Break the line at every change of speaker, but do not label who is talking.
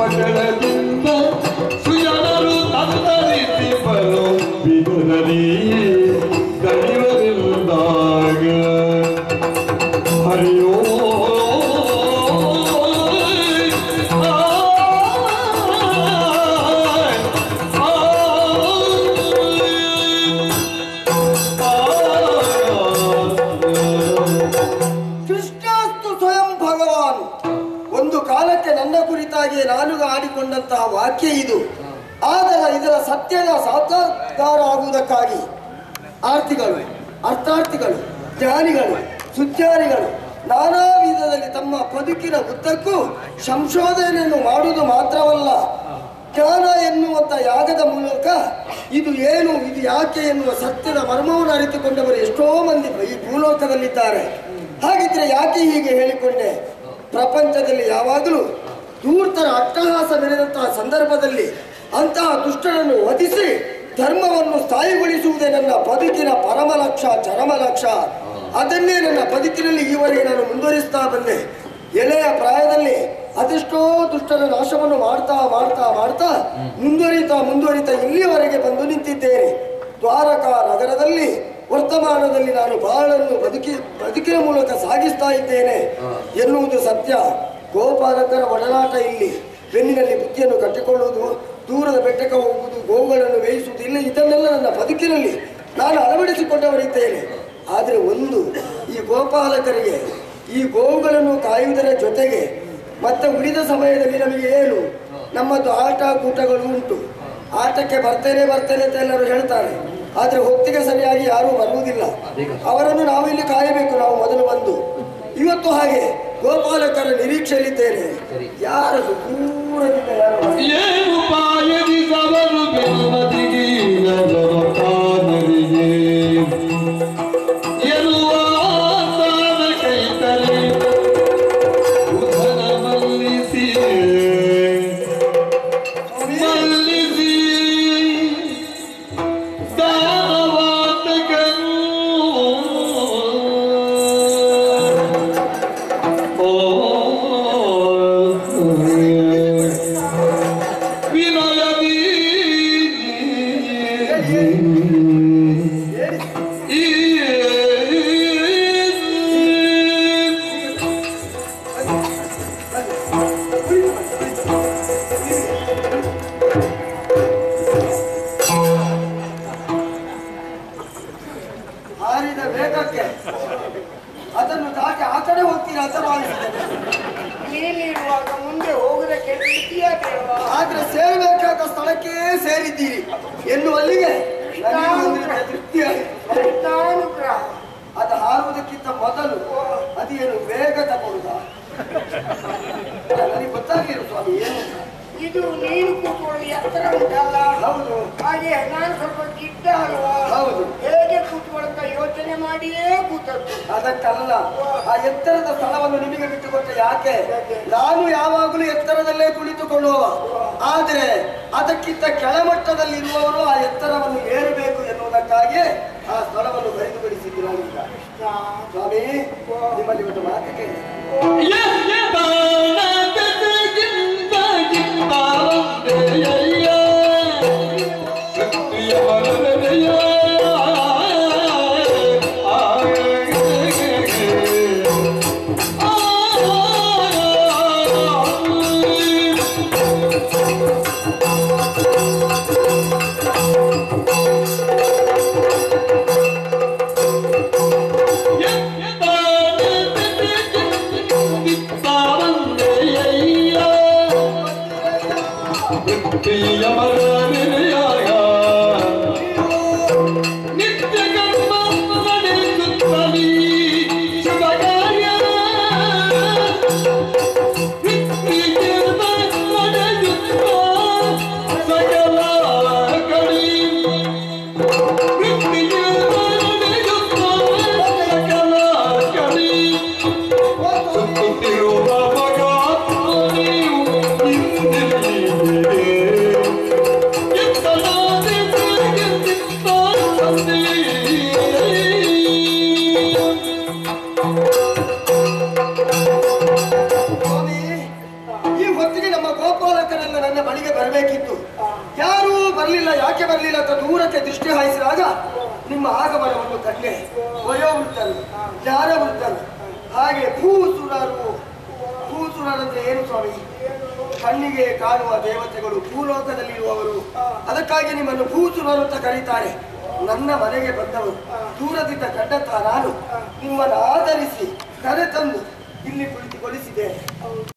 ಮಕ್ಕಳದಿಂದ ಸುಜನರು ತತ್ತರಿಸಿ ಬರೋ ಬಿದುರಲಿ ಕಡಿವರಿಲ್ದಾಗ ಹರಿಯೋ
ಕೃಷ್ಣಾಸ್ತು ಸ್ವಯಂ ಭಗವಾನ್ ಒಂದು ಕಾಲಕ್ಕೆ ನನ್ನ ಕುರಿತಾಗಿ ನಾನು ಆಡಿಕೊಂಡಂತಹ ವಾಕ್ಯ ಇದು ಆದರೆ ಇದರ ಸತ್ಯದ ಸಾಕ್ಷಾತ್ಕಾರ ಆಗುವುದಕ್ಕಾಗಿ ಆರ್ತಿಗಳು ಅರ್ಥಾರ್ಥಿಗಳು ಜ್ಞಾನಿಗಳು ಸುಜ್ಞಾನಿಗಳು ನಾನಾ ವಿಧದಲ್ಲಿ ತಮ್ಮ ಬದುಕಿನ ಉದ್ದಕ್ಕೂ ಸಂಶೋಧನೆಯನ್ನು ಮಾಡುವುದು ಮಾತ್ರವಲ್ಲ ಜ್ಞಾನ ಎನ್ನುವಂತ ಯಾಗದ ಮೂಲಕ ಇದು ಏನು ಇದು ಯಾಕೆ ಎನ್ನುವ ಸತ್ಯದ ಮರ್ಮವನ್ನು ಅರಿತುಕೊಂಡವರು ಎಷ್ಟೋ ಮಂದಿ ಈ ಭೂಲೋಕದಲ್ಲಿದ್ದಾರೆ ಹಾಗಿದ್ರೆ ಯಾಕೆ ಹೀಗೆ ಹೇಳಿಕೊಂಡೆ ಪ್ರಪಂಚದಲ್ಲಿ ಯಾವಾಗಲೂ ಧೂರ್ತರ ಅಟ್ಟಹಾಸ ಮೆರೆದಂತಹ ಸಂದರ್ಭದಲ್ಲಿ ಅಂತಹ ದುಷ್ಟರನ್ನು ವಧಿಸಿ ಧರ್ಮವನ್ನು ಸ್ಥಾಯಿಗೊಳಿಸುವುದೇ ನನ್ನ ಬದುಕಿನ ಪರಮ ಲಕ್ಷ್ಯ ಚರಮ ಲಕ್ಷ್ಯ ಅದನ್ನೇ ನನ್ನ ಬದುಕಿನಲ್ಲಿ ಈವರೆಗೆ ನಾನು ಮುಂದುವರಿಸ್ತಾ ಬಂದೆ ಎಳೆಯ ಪ್ರಾಯದಲ್ಲಿ ಅದೆಷ್ಟೋ ದುಷ್ಟರ ನಾಶವನ್ನು ಮಾಡ್ತಾ ಮಾಡ್ತಾ ಮಾಡ್ತಾ ಮುಂದುವರಿತಾ ಮುಂದುವರಿತಾ ಇಲ್ಲಿಯವರೆಗೆ ಬಂದು ನಿಂತಿದ್ದೇನೆ ದ್ವಾರಕಾ ನಗರದಲ್ಲಿ ವರ್ತಮಾನದಲ್ಲಿ ನಾನು ಬಾಳನ್ನು ಬದುಕಿ ಬದುಕಿನ ಮೂಲಕ ಸಾಗಿಸ್ತಾ ಇದ್ದೇನೆ ಎನ್ನುವುದು ಸತ್ಯ ಗೋಪಾಲಕರ ಒಡನಾಟ ಇಲ್ಲಿ ಬೆನ್ನಿನಲ್ಲಿ ಬುದ್ಧಿಯನ್ನು ಕಟ್ಟಿಕೊಳ್ಳುವುದು ದೂರದ ಬೆಟ್ಟಕ್ಕೆ ಹೋಗುವುದು ಗೋವುಗಳನ್ನು ಮೇಯಿಸುವುದು ಇಲ್ಲ ಇದನ್ನೆಲ್ಲ ನನ್ನ ಬದುಕಿನಲ್ಲಿ ನಾನು ಅಳವಡಿಸಿಕೊಂಡವರಿದ್ದೇನೆ ಆದರೆ ಒಂದು ಈ ಗೋಪಾಲಕರಿಗೆ ಈ ಗೋವುಗಳನ್ನು ಕಾಯುವುದರ ಜೊತೆಗೆ ಮತ್ತೆ ಉಳಿದ ಸಮಯದಲ್ಲಿ ನಮಗೆ ಏನು ನಮ್ಮದು ಆಟ ಕೂಟಗಳು ಉಂಟು ಆಟಕ್ಕೆ ಬರ್ತೇನೆ ಬರ್ತೇನೆ ಅಂತ ಎಲ್ಲರೂ ಹೇಳ್ತಾರೆ ಆದ್ರೆ ಹೊತ್ತಿಗೆ ಸರಿಯಾಗಿ ಯಾರೂ ಬರುವುದಿಲ್ಲ ಅವರನ್ನು ನಾವು ಇಲ್ಲಿ ಕಾಯಬೇಕು ನಾವು ಮೊದಲು ಬಂದು ಇವತ್ತು ಹಾಗೆ ಗೋಪಾಲಕರ ನಿರೀಕ್ಷೆಯಲ್ಲಿದ್ದೇನೆ ಯಾರದು ದೂರದಿಂದ ಯಾರು ಬರ್ತಾರೆ.
ಏನು ಪಾಯದಿ ಸವರು ಬೆನ್ನದಿಗೆ ನಗರ ಕಾನರಿಗೆ ಎನ್ನುವ ತಾನ ಕೈತಲೆ ಉದರ ಮಲ್ಲಿಸಿ ಮಲ್ಲಿಸಿ ದಾನವಾತಕನು ವಿನಯದಿ
ಹಾರಿದ ವೇಗಕ್ಕೆ ಅದನ್ನು ದಾಟಿ ಆ ಕಡೆ ಹೋಗ್ತೀರಾ ಅಂತ ಭಾವಿಸಿದ್ದೇನೆ
ನೀನಿರುವಾಗ ಮುಂದೆ ಹೋಗುದಕ್ಕೆ ಬಿಡ್ತೀಯಾ ದೇವ
ಆದ್ರೆ ಸೇರಬೇಕಾದ ಸ್ಥಳಕ್ಕೆ ಸೇರಿದ್ದೀರಿ ಎನ್ನುವಲ್ಲಿಗೆ ನನಗೆ ಒಂದು ರೀತಿಯ ತೃಪ್ತಿಯಾಯಿತು
ಕೃಷ್ಣಾನುಗ್ರಹ
ಅದು ಹಾರುವುದಕ್ಕಿಂತ ಮೊದಲು ಅದೇನು ವೇಗ ತಗೊಳ್ಳುದ ನನಗೆ ಗೊತ್ತಾಗಿರು ಸ್ವಾಮಿ ಏನು ಅಂತ.
ಇದು ನೀನು ಕೂತ್ಕೊಳ್ಳಿ ಎತ್ತರ ಉಂಟಲ್ಲ
ಹೌದು
ಹಾಗೆ ನಾನು ಸ್ವಲ್ಪ ಗಿಡ್ಡ ಅಲ್ವಾ
ಹೌದು.
ಹೇಗೆ ಕೂತ್ಕೊಳ್ಳುತ್ತ ಯೋಚನೆ ಮಾಡಿಯೇ ಕೂತದ್ದು
ಅದಕ್ಕಲ್ಲ ಆ ಎತ್ತರದ ಸ್ಥಳವನ್ನು ನಿಮಗೆ ಬಿಟ್ಟುಕೊಟ್ಟೆ ಯಾಕೆ ನಾನು ಯಾವಾಗಲೂ ಎತ್ತರದಲ್ಲೇ ಕುಳಿತುಕೊಳ್ಳುವ ಆದರೆ ಅದಕ್ಕಿಂತ ಕೆಳಮಟ್ಟದಲ್ಲಿರುವವರು ಆ ಎತ್ತರವನ್ನು ಏರಬೇಕು ಎನ್ನುವುದಕ್ಕಾಗಿ ಆ ಸ್ಥಳವನ್ನು ಬರೆದುಪಡಿಸಿದ್ದೀರ ಸ್ವಾಮಿ ನಿಮ್ಮಲ್ಲಿ ಒಂದು ಮಾತು ಕೇಳಿ
ನಿತ್ಯ ಕರ್ಮ ನಡೆಸುತ್ತಲೀ ಶುಭ ಕಾರ್ಯ ನಿತ್ಯ ಕರ್ಮ ನಡೆಸುತ್ತ ಸಕಲ ಕಳಿ ನಿತ್ಯ ನಡೆಸುತ್ತ ಸಕಲ ಕಳಿ ಸುತ್ತುತ್ತಿರುವ ಮಗ ನೀವು ಹಿಂದಿರುಗಿದ್ದೀರಿ.
ಹೊತ್ತಿಗೆ ನಮ್ಮ ಗೋಪಾಲಕರೆಲ್ಲ ನನ್ನ ಬಳಿಗೆ ಬರಬೇಕಿತ್ತು ಯಾರೂ ಬರಲಿಲ್ಲ ಯಾಕೆ ಬರಲಿಲ್ಲ ಅಂತ ದೂರಕ್ಕೆ ದೃಷ್ಟಿ ಹಾಯಿಸಿದಾಗ ನಿಮ್ಮ ಆಗಮನವನ್ನು ಕಂಡೆ ವಯೋವೃದ್ಧರು ಜ್ಞಾನವೃದ್ಧರು ಹಾಗೆ ಭೂಸುರರು ಭೂಸುರರಂದ್ರೆ ಏನು ಸ್ವಾಮಿ ಕಣ್ಣಿಗೆ ಕಾಣುವ ದೇವತೆಗಳು ಭೂಲೋಕದಲ್ಲಿರುವವರು ಅದಕ್ಕಾಗಿ ನಿಮ್ಮನ್ನು ಭೂಸುರರು ಅಂತ ಕರೀತಾರೆ ನನ್ನ ಮನೆಗೆ ಬಂದವರು ದೂರದಿಂದ ಕಂಡಂತಹ ನಾನು ನಿಮ್ಮನ್ನು ಆಧರಿಸಿ ಕರೆತಂದು ಇಲ್ಲಿ ಕುಳಿತುಗೊಳಿಸಿದ್ದೇನೆ